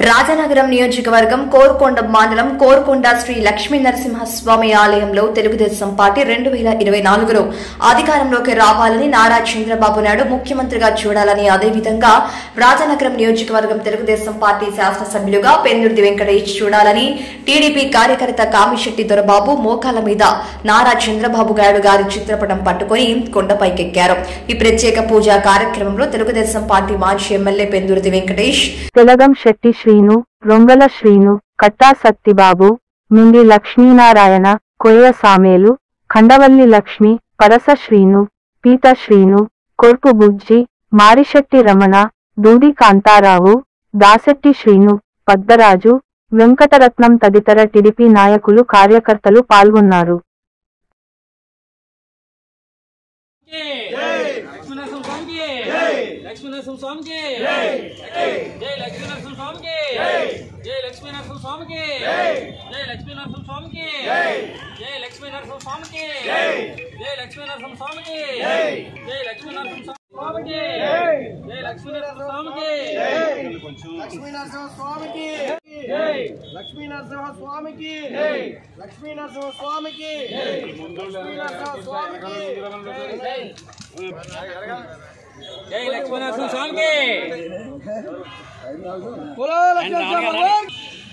రాజనగరం నియోజకవర్గం కోరుకొండ మండలం కోరుకొండ శ్రీ లక్ష్మీ నరసింహస్వామి ఆలయంలో తెలుగుదేశం పార్టీ రెండు వేల ఇరవై నాలుగులో అధికారంలోకి రావాలని నారా చంద్రబాబు నాయుడు ముఖ్యమంత్రిగా చూడాలని అదేవిధంగా రాజనగరం నియోజకవర్గం తెలుగుదేశం పార్టీ శాసనసభ్యులుగా పెందుర్తి వెంకటేష్ చూడాలని టీడీపీ కార్యకర్త కామిశెట్టి దొరబాబు మోకాల మీద నారా చంద్రబాబు నాయుడు గారి చిత్రపటం పట్టుకుని కొండపైకెక్కారు ఈ ప్రత్యేక పూజా కార్యక్రమంలో తెలుగుదేశం పార్టీ మాజీ ఎమ్మెల్యే పెందుర్తి వెంకటేష్ తెలగం శెట్టి శ్రీను రొంగల శ్రీను కట్టా సత్తిబాబు మిండి లక్ష్మీనారాయణ కొయ్య సామేలు ఖండవల్లి లక్ష్మి పరస శ్రీను పీత శ్రీను కొర్పు బుజ్జి మారిశెట్టి రమణ దూది కాంతారావు దాసెట్టి శ్రీను పద్దరాజు వెంకటరత్నం తదితర టిడిపి నాయకులు కార్యకర్తలు పాల్గొన్నారు లక్ష్మీనరసింహ స్వామికి లక్ష్మీనరసింహ స్వామికి జై లక్ష్మీనరసింహ స్వామికి జై లక్ష్మీనరసింహ స్వామికి జై లక్ష్మీనరసింహ స్వామికి జై లక్ష్మీనరసింహ స్వామికి జై లక్ష్మీనరసింహ స్వామికి జై లక్ష్మీనరసింహ స్వామికి జై లక్ష్మీనరసింహ స్వామికి లక్ష్మీనరసింహ స్వామికి లక్ష్మీనరసింహ స్వామికి లక్ష్మీనరసింహ స్వామికి లక్ష్మీనరసింహ స్వామికి జై లక్ష్మీనరసింహ స్వామికి బోలో లక్ష్మీనరసింహ భగవాన్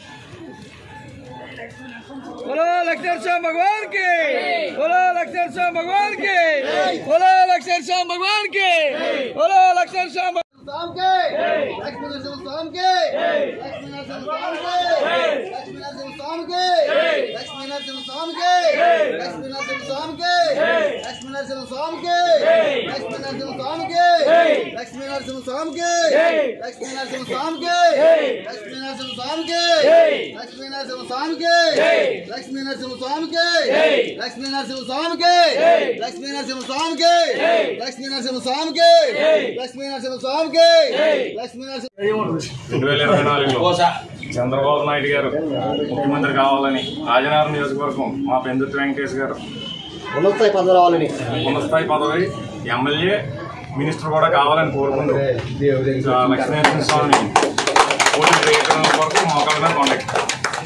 बोलो लक्ष्मण श्याम भगवान के बोलो लक्ष्मण श्याम भगवान के बोलो लक्ष्मण श्याम भगवान के बोलो लक्ष्मण श्याम शाम के लक्ष्मण नरसिंह शाम के लक्ष्मण नरसिंह शाम के लक्ष्मण नरसिंह शाम के लक्ष्मण नरसिंह शाम के लक्ष्मण नरसिंह शाम के लक्ष्मण नरसिंह शाम के लक्ष्मण नरसिंह शाम के लक्ष्मण नरसिंह शाम के लक्ष्मण नरसिंह शाम के लक्ष्मण नरसिंह शाम के लक्ष्मण नरसिंह शाम के लक्ष्मण नरसिंह शाम के लक्ष्मण नरसिंह शाम के लक्ष्मण नरसिंह शाम के लक्ष्मण नरसिंह शाम के लक्ष्मण नरसिंह शाम के लक्ष्मण नरसिंह రెండు వేల ఇరవై నాలుగులో చంద్రబాబు నాయుడు గారు ముఖ్యమంత్రి కావాలని రాజనగరం నియోజకవర్గం మా పెందుర్తి వెంకటేష్ గారు ఉన్నతస్థాయి పదవి రావాలని ఉన్నత స్థాయి పదవి ఎమ్మెల్యే మినిస్టర్ కూడా కావాలని కోరుకుంటూ ఆ లక్ష్మీనరసింహ స్వామిని పోటీ చేయడం వరకు మోకాళ్ళ మీద కొండెక్కారు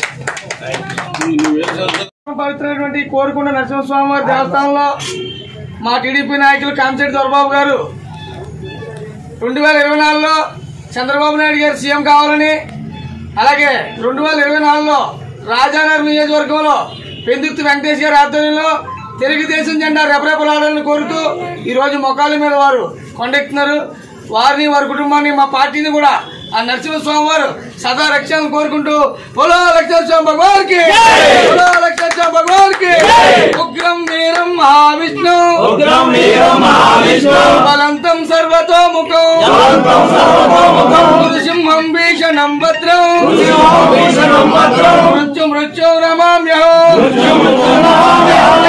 పవిత్రమైనటువంటి కోరుకున్న నరసింహస్వామి వారి దేవస్థానంలో మా టీడీపీ నాయకులు కామిశెట్టి దొరబాబు గారు రెండు వేల ఇరవై నాలుగులో చంద్రబాబు నాయుడు గారు సీఎం కావాలని అలాగే రెండు వేల ఇరవై నాలుగులో రాజానగర్ నియోజకవర్గంలో పెందుర్తి వెంకటేష్ గారి ఆధ్వర్యంలో తెలుగుదేశం జెండా రెపరెపలాడాలని కోరుతూ ఈ రోజు మొక్కల మీద వారు కొండెక్కుతున్నారు వారిని వారి కుటుంబాన్ని మా పార్టీని కూడా ఆ నరసింహస్వామి వారు సదా రక్షణ కోరుకుంటూ బోలో లక్ష్మణ భగవాన్కి బోలో లక్ష్మణ భగవాన్కి ఉగ్రం వీరం మహావిష్ణు ఉగ్రం వీరం మహావిష్ణు బలంతం సర్వతోముఖం బలంతం సర్వతోముఖం నృసింహం భీషణం భద్రం నృసింహం భీషణం భద్రం మృత్యు మృత్యు నమామ్యహం మృత్యు మృత్యు నమామ్యహం